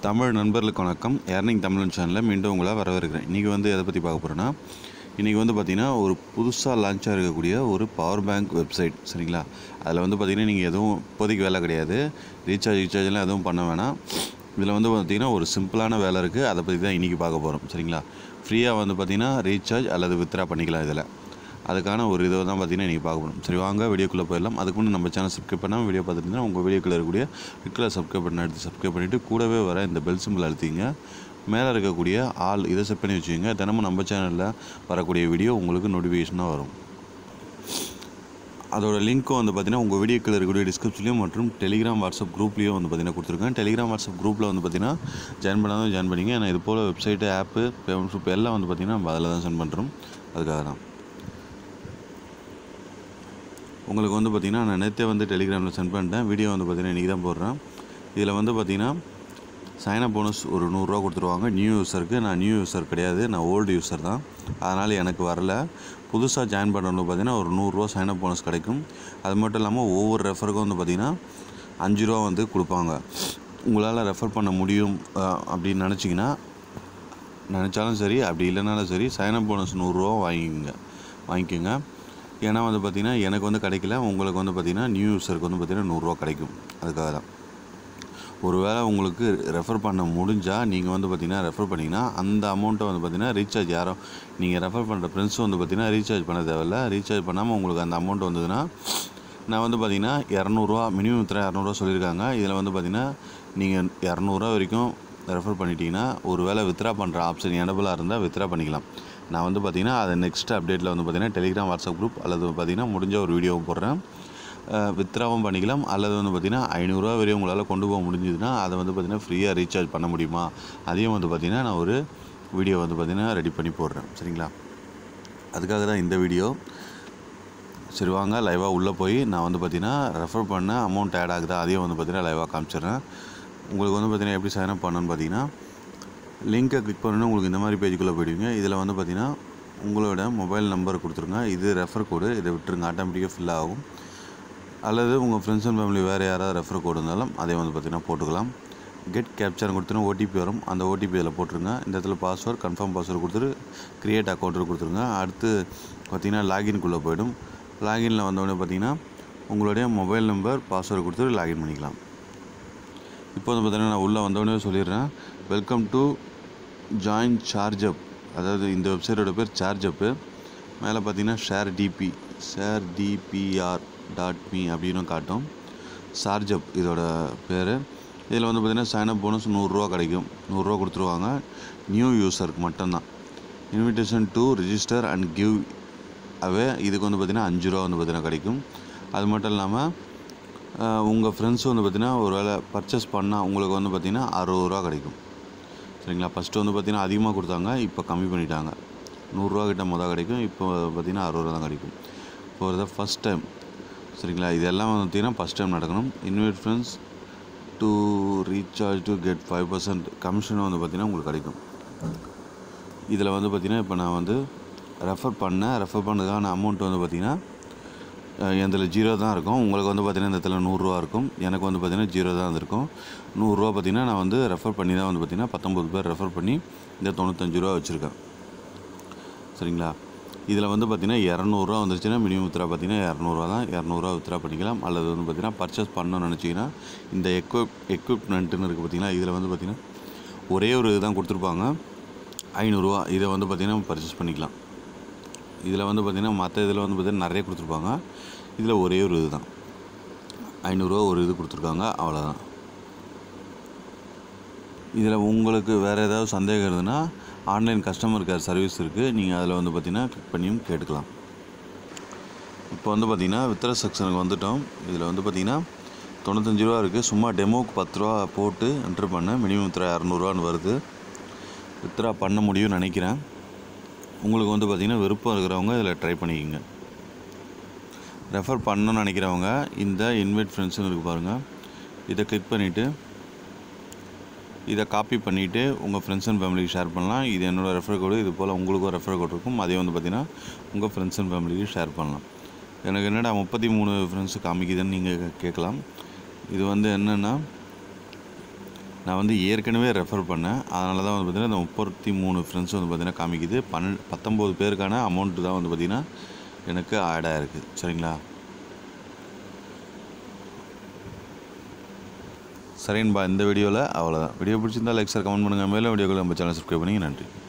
தமிழ் நண்பர்களுக்கு வணக்கம் ஏர்னிங் தமிழன் சேனலில் மீண்டும் உங்களை வரவேற்கிறேன் இன்றைக்கி வந்து எதை பற்றி பார்க்க போகிறேன்னா இன்றைக்கி வந்து பார்த்திங்கன்னா ஒரு புதுசாக லான்ச்சாக இருக்கக்கூடிய ஒரு பவர் பேங்க் வெப்சைட் சரிங்களா அதில் வந்து பார்த்திங்கன்னா நீங்கள் எதுவும் இப்போதைக்கு வேலை கிடையாது ரீசார்ஜ் ரீசார்ஜ்லாம் எதுவும் பண்ண வேணாம் இதில் வந்து பார்த்திங்கன்னா ஒரு சிம்பிளான வேலை இருக்குது அதை பற்றி தான் இன்றைக்கி பார்க்க போகிறோம் சரிங்களா ஃப்ரீயாக வந்து பார்த்திங்கன்னா ரீசார்ஜ் அல்லது வித்ரா பண்ணிக்கலாம் இதில் அதுக்கான ஒரு இதை தான் பார்த்தீங்கன்னா நீங்கள் பார்க்க போகணும் சரி வாங்க வீடியோக்குள்ளே போயிடலாம் அதுக்கு முன்னே நம்ம சேனல் சப்ஸ்கிரைப் பண்ணாமல் வீடியோ பார்த்துட்டு உங்கள் வீடியோக்குள்ளே இருக்கக்கூடிய ரெட்டில் சப்ஸ்கிரைப் பண்ண எடுத்து சப்ஸ்கிரைப் பண்ணிவிட்டு கூடவே வர இந்த பெல் சிம்பிள் அழுத்திங்க மேலே இருக்கக்கூடிய ஆல் இதை செட் பண்ணி வச்சுக்கோங்க தினமும் நம்ம சேனலில் வரக்கூடிய வீடியோ உங்களுக்கு நோட்டிஃபிகேஷனாக வரும் அதோட லிங்க்கும் வந்து பார்த்தீங்கன்னா உங்கள் வீடியோக்கில் இருக்கக்கூடிய டிஸ்கிரிப்ஷன்லையும் மற்றும் டெலிகிராம் வாட்ஸ்அப் குரூப்லேயும் வந்து பார்த்தீங்கன்னா கொடுத்துருக்கேன் டெலிகிராம் வாட்ஸ்அப் குரூப்பில் வந்து பார்த்தீங்கன்னா ஜாயின் பண்ணாதான் ஜாயின் பண்ணிங்க ஏன்னா இது போல் வெப்சைட்டு ஆப்பு பேமெண்ட் ஷூப் எல்லாம் வந்து பார்த்தீங்கன்னா நம்ம அதில் தான் சென்ட் பண்ணுறோம் அதுக்காக தான் உங்களுக்கு வந்து பார்த்திங்கன்னா நான் நேற்றே வந்து டெலிகிராமில் சென்ட் பண்ணிட்டேன் வீடியோ வந்து பார்த்திங்கன்னா இன்றைக்கி தான் போடுறேன் இதில் வந்து பார்த்திங்கன்னா சைனப் போனஸ் ஒரு நூறுரூவா கொடுத்துருவாங்க நியூ யூஸருக்கு நான் நியூ யூஸர் கிடையாது நான் ஓல்டு யூஸர் தான் அதனால் எனக்கு வரல புதுசாக ஜாயின் பண்ணுறவங்களுக்கு பார்த்திங்கன்னா ஒரு நூறுரூவா சைனப் போனஸ் கிடைக்கும் அது மட்டும் இல்லாமல் ஒவ்வொரு ரெஃபருக்கும் வந்து பார்த்திங்கன்னா அஞ்சு ரூபா வந்து கொடுப்பாங்க உங்களால் ரெஃபர் பண்ண முடியும் அஹ், அப்படின்னு நினச்சிங்கன்னா நினச்சாலும் சரி அப்படி இல்லைனாலும் சரி சைனப் போனஸ் நூறுரூவா வாங்கிக்கோங்க வாங்கிக்கோங்க ஏன்னா வந்து பார்த்திங்கன்னா எனக்கு வந்து கிடைக்கல உங்களுக்கு வந்து பார்த்திங்கன்னா நியூ யூஸருக்கு வந்து பார்த்திங்கன்னா நூறுரூவா கிடைக்கும் அதுக்காக தான் ஒருவேளை உங்களுக்கு ரெஃபர் பண்ண முடிஞ்சால் நீங்கள் வந்து பார்த்திங்கன்னா ரெஃபர் பண்ணிங்கன்னா அந்த அமௌண்ட்டை வந்து பார்த்திங்கன்னா ரீசார்ஜ் யாரோ நீங்கள் ரெஃபர் பண்ணுற ஃப்ரெண்ட்ஸும் வந்து பார்த்திங்கன்னா ரீசார்ஜ் பண்ண தேவையில்ல ரீசார்ஜ் பண்ணாமல் உங்களுக்கு அந்த அமௌண்ட் வந்ததுன்னா நான் வந்து பார்த்திங்கன்னா இரநூறுவா மினிமம் இத்தனை இரநூறுவா சொல்லியிருக்காங்க இதில் வந்து பார்த்திங்கன்னா நீங்கள் இரநூறுவா வரைக்கும் ரெஃபர் பண்ணிட்டீங்கன்னா ஒரு வேளை வித்ரா பண்ணுற ஆப்ஷன் எனபிளாக இருந்தால் வித்ரா பண்ணிக்கலாம் நான் வந்து பார்த்திங்கன்னா அதை நெக்ஸ்ட் அப்டேட்டில் வந்து பார்த்திங்கன்னா டெலிகிராம் வாட்ஸ்அப் குரூப் அல்லது பார்த்திங்கன்னா முடிஞ்ச ஒரு வீடியோவும் போடுறேன் வித்ராவும் பண்ணிக்கலாம் அல்லது வந்து பார்த்திங்கன்னா ஐநூறுரூவா வரையும் உங்களால் கொண்டு போக முடிஞ்சதுன்னா அதை வந்து பார்த்திங்கன்னா ஃப்ரீயாக ரீசார்ஜ் பண்ண முடியுமா அதையும் வந்து பார்த்திங்கன்னா நான் ஒரு வீடியோ வந்து பார்த்திங்கன்னா ரெடி பண்ணி போடுறேன் சரிங்களா அதுக்காக தான் இந்த வீடியோ சரி வாங்க லைவாக உள்ளே போய் நான் வந்து பார்த்திங்கன்னா ரெஃபர் பண்ண அமௌண்ட் ஆட் ஆகுதா அதையும் வந்து பார்த்திங்கன்னா லைவாக காமிச்சிடுறேன் உங்களுக்கு வந்து பார்த்திங்கன்னா எப்படி சைன் அப் பண்ணணும்னு பார்த்தீங்கன்னா லிங்கை கிளிக் பண்ணணும் உங்களுக்கு இந்த மாதிரி பேஜுக்குள்ளே போயிடுவீங்க இதில் வந்து பார்த்திங்கன்னா உங்களோட மொபைல் நம்பர் கொடுத்துருங்க இது ரெஃபர் கோடு இதை விட்டுருங்க ஆட்டோமேட்டிக்காக ஃபில் ஆகும் அல்லது உங்கள் ஃப்ரெண்ட்ஸ் அண்ட் ஃபேமிலி வேறு யாராவது ரெஃபர் கோடு இருந்தாலும் அதை வந்து பார்த்திங்கன்னா போட்டுக்கலாம் கெட் கேப்சர் கொடுத்தோன்னா ஓடிபி வரும் அந்த ஓடிபி இதில் போட்டுருங்க இந்த இடத்துல பாஸ்வேர்ட் கன்ஃபார்ம் பாஸ்வேர்டு கொடுத்துட்டு க்ரியேட் அக்கௌண்ட்டு கொடுத்துருங்க அடுத்து பார்த்திங்கன்னா லாகின்குள்ளே போயிடும் லாகினில் வந்தோடனே பார்த்திங்கன்னா உங்களுடைய மொபைல் நம்பர் பாஸ்வேர்டு கொடுத்துட்டு லாகின் பண்ணிக்கலாம் இப்போ வந்து பார்த்தீங்கன்னா நான் உள்ளே வந்தோடனே சொல்லிடுறேன் welcome to join charge up அதாவது இந்த வெப்சைட்டோட பேர் சார்ஜ் அப்பு மேலே பார்த்தீங்கன்னா share DP share DPR dot me அப்படின்னு காட்டும் சார்ஜ் அப் இதோட பேர் இதில் வந்து பார்த்திங்கன்னா சைனப் போனஸ் நூறுரூவா கிடைக்கும் நூறுரூவா கொடுத்துருவாங்க நியூ யூஸருக்கு மட்டும்தான் invitation to register and give away இதுக்கு வந்து பார்த்திங்கன்னா அஞ்சு ரூபா வந்து பார்த்திங்கன்னா கிடைக்கும் அது மட்டும் இல்லாமல் உங்கள் ஃப்ரெண்ட்ஸ் வந்து பார்த்திங்கன்னா ஒரு வேளை பர்ச்சேஸ் பண்ணால் உங்களுக்கு வந்து பார்த்திங்கன்னா அறுபது ரூபா கிடைக்கும் சரிங்களா ஃபஸ்ட்டு வந்து பார்த்திங்கன்னா அதிகமாக கொடுத்தாங்க இப்போ கம்மி பண்ணிட்டாங்க நூறுரூவா கிட்ட மொதல் கிடைக்கும் இப்போ பார்த்திங்கன்னா அறுபது ரூபா தான் கிடைக்கும் இப்போ ஒரு ஃபஸ்ட் டைம் சரிங்களா இதெல்லாம் வந்து பார்த்திங்கன்னா ஃபஸ்ட் டைம் நடக்கணும் invite friends to recharge to get five percent commission வந்து பார்த்திங்கன்னா உங்களுக்கு கிடைக்கும் இதில் வந்து பார்த்திங்கன்னா இப்போ நான் வந்து ரெஃபர் பண்ணேன் ரெஃபர் பண்ணதுக்கான அமௌண்ட் வந்து பார்த்திங்கன்னா இதில் ஜீரோ தான் இருக்கும் உங்களுக்கு வந்து பார்த்திங்கன்னா இந்த இடத்துல நூறுரூவா இருக்கும் எனக்கு வந்து பார்த்திங்கன்னா ஜீரோ தான் இருக்கும் நூறுரூவா பார்த்திங்கன்னா நான் வந்து ரெஃபர் பண்ணி தான் வந்து பார்த்திங்கன்னா பத்தொம்பது பேர் ரெஃபர் பண்ணி இந்த தொண்ணூத்தஞ்சு ரூபா வச்சுருக்கேன் சரிங்களா இதில் வந்து பார்த்திங்கன்னா இரநூறுவா வந்துருச்சுன்னா மினிமம் வித்ரா பார்த்திங்கன்னா இரநூறுவா தான் இரநூறுவா வித்ரா பண்ணிக்கலாம் அல்லது வந்து பார்த்திங்கன்னா பர்ச்சேஸ் பண்ணணும்னு நினச்சிங்கன்னா இந்த எக்யூப் எக்யூப்மெண்ட்டுன்னு இருக்குது பார்த்திங்கன்னா இதில் வந்து பார்த்திங்கன்னா ஒரே ஒரு இதுதான் கொடுத்துருப்பாங்க ஐநூறுரூவா இதை வந்து பார்த்திங்கன்னா பர்ச்சேஸ் பண்ணிக்கலாம் இதில் வந்து பார்த்திங்கன்னா மற்ற இதில் வந்து பார்த்திங்கன்னா நிறைய கொடுத்துருப்பாங்க இதில் ஒரே ஒரு இது தான் ஐநூறுரூவா ஒரு இது கொடுத்துருக்காங்க அவ்வளோதான் இதில் உங்களுக்கு வேறு ஏதாவது சந்தேகம் இருந்ததுன்னா ஆன்லைன் கஸ்டமர் கேர் சர்வீஸ் இருக்குது நீங்கள் அதில் வந்து பார்த்திங்கன்னா கிளிக் பண்ணியும் கேட்டுக்கலாம் இப்போ வந்து பார்த்திங்கன்னா வித்திர செக்ஷனுக்கு வந்துட்டோம் இதில் வந்து பார்த்திங்கன்னா தொண்ணூத்தஞ்சு ரூபா இருக்குது சும்மா டெமோவுக்கு பத்து ரூபா போட்டு என்ட்ரு பண்ணேன் மினிமம் வித்ரா இரநூறுவான்னு வருது வித்ரா பண்ண முடியும்னு நினைக்கிறேன் உங்களுக்கு வந்து பார்த்திங்கன்னா விருப்பம் இருக்கிறவங்க இதில் ட்ரை பண்ணிக்கோங்க ரெஃபர் பண்ணணும்னு நினைக்கிறவங்க இந்த இன்வைட் ஃப்ரெண்ட்ஸ்னு இருக்குது பாருங்கள் இதை கிளிக் பண்ணிவிட்டு இதை காப்பி பண்ணிவிட்டு உங்கள் ஃப்ரெண்ட்ஸ் அண்ட் ஃபேமிலிக்கு ஷேர் பண்ணலாம் இது என்னோடய ரெஃபர் கோடு இது போல் உங்களுக்கும் ரெஃபர் கோடு இருக்கும் அதே வந்து பார்த்திங்கன்னா உங்கள் ஃப்ரெண்ட்ஸ் அண்ட் ஃபேமிலிக்கு ஷேர் பண்ணலாம் எனக்கு என்னடா முப்பத்தி மூணு ஃப்ரெண்ட்ஸ் காமிக்குதுன்னு நீங்கள் கேட்கலாம் இது வந்து என்னென்னா நான் வந்து ஏற்கனவே ரெஃபர் பண்ணேன் அதனால தான் வந்து பார்த்திங்கன்னா இந்த முப்பத்தி மூணு ஃப்ரெண்ட்ஸ் வந்து பார்த்திங்கன்னா காமிக்குது பன்னெண்டு பத்தொம்போது பேருக்கான அமௌண்ட்டு தான் வந்து பார்த்திங்கன்னா எனக்கு ஆட் ஆகிருக்கு சரிங்களா சரிங்கப்பா இந்த வீடியோவில் அவ்வளோதான் வீடியோ பிடிச்சிருந்தா லைக் சார் கமெண்ட் பண்ணுங்கள் மேலும் வீடியோக்கள் நம்ம சேனல் சப்ஸ்கிரைப் பண்ணி நன்றி